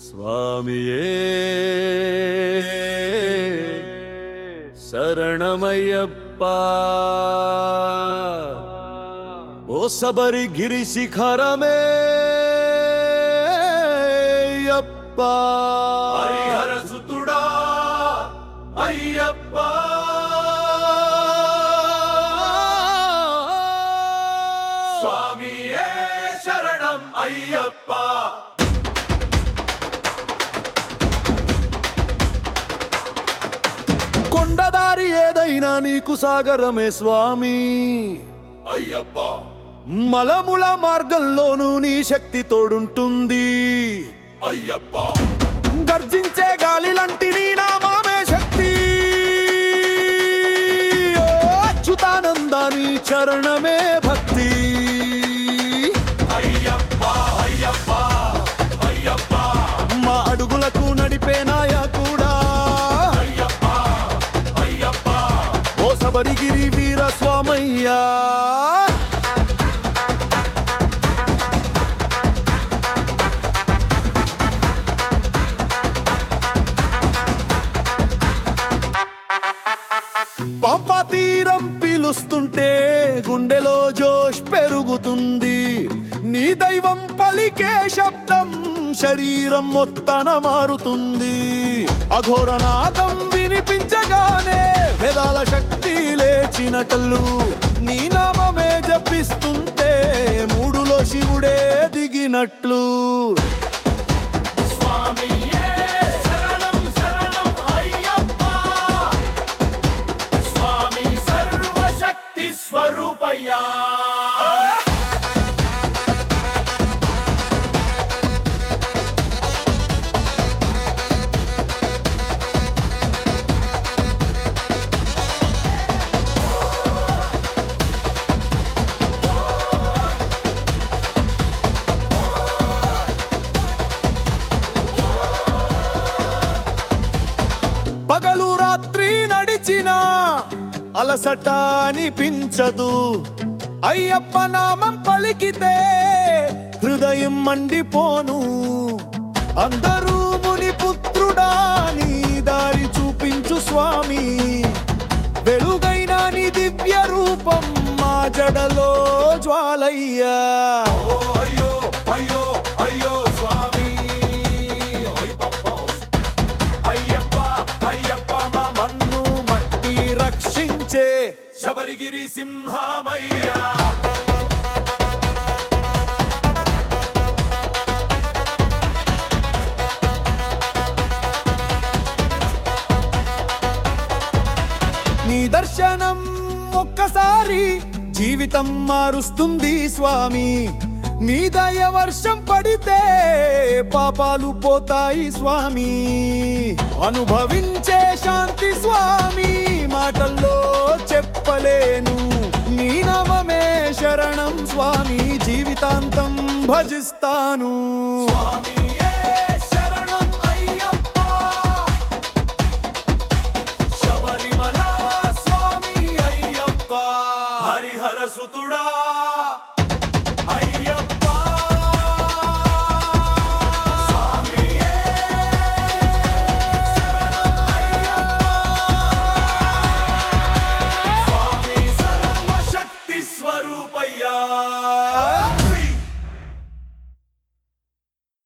స్వామియే శరణమయ్యప్ప ఓ సబరి గిరి శిఖరమే అప్ప హరిహర సుతుడా అయ్యప్ప స్వామియే శరణం అయ్యప్ప కొండదారి ఏదైనా నీకు సాగరమే స్వామి అయ్యప్ప మలముల మార్గంలోనూ నీ శక్తి తోడుంటుంది అయ్యప్ప గర్జించే గాలి లాంటి నీ నామామే శక్తి ఓ అచ్యుతానంద నీ చరణమే భక్తి అయ్యప్ప అయ్యప్ప అయ్యప్ప మా అడుగులకు నడిపే నాయకుడా అయ్యప్ప అయ్యప్ప ఓ సబరిగిరి వీర స్వామయ్యా పంప తీరం పిలుస్తుంటే గుండెలో జోష్ పెరుగుతుంది నీ దైవం పలికే శబ్దం శరీరం మొత్తన మారుతుంది అఘోరనాదం వినిపించగానే వేదాల శక్తి లేచినట్లు నీ నామమే జపిస్తుంటే మూడులో శివుడే దిగినట్లు స్వామియే శరణం శరణం అయ్యప్ప స్వామి సర్వశక్తి స్వరూపయ్యా పగలు రాత్రి నడిచిన అలసట అనిపించదు అయ్యప్ప నామం పలికితే హృదయం మండిపోను అందరూ ముని పుత్రుడా నీ దారి చూపించు స్వామి వెలుగైన నీ దివ్య రూపం మా జడలో జ్వాలయ్యా అయ్యో అయ్యో అయ్యో స్వామి అయ్యప్ప అయ్యప్ప మా మన్ను మట్టి రక్షించే శబరిగిరి సింహమయ్యా నీ దర్శనం ఒక్కసారి జీవితం మారుస్తుంది స్వామి నీ దయ వర్షం పడితే పాపాలు పోతాయి స్వామి అనుభవించే శాంతి స్వామి మాటల్లో చెప్పలేను నీ నామమే శరణం స్వామి జీవితాంతం భజిస్తాను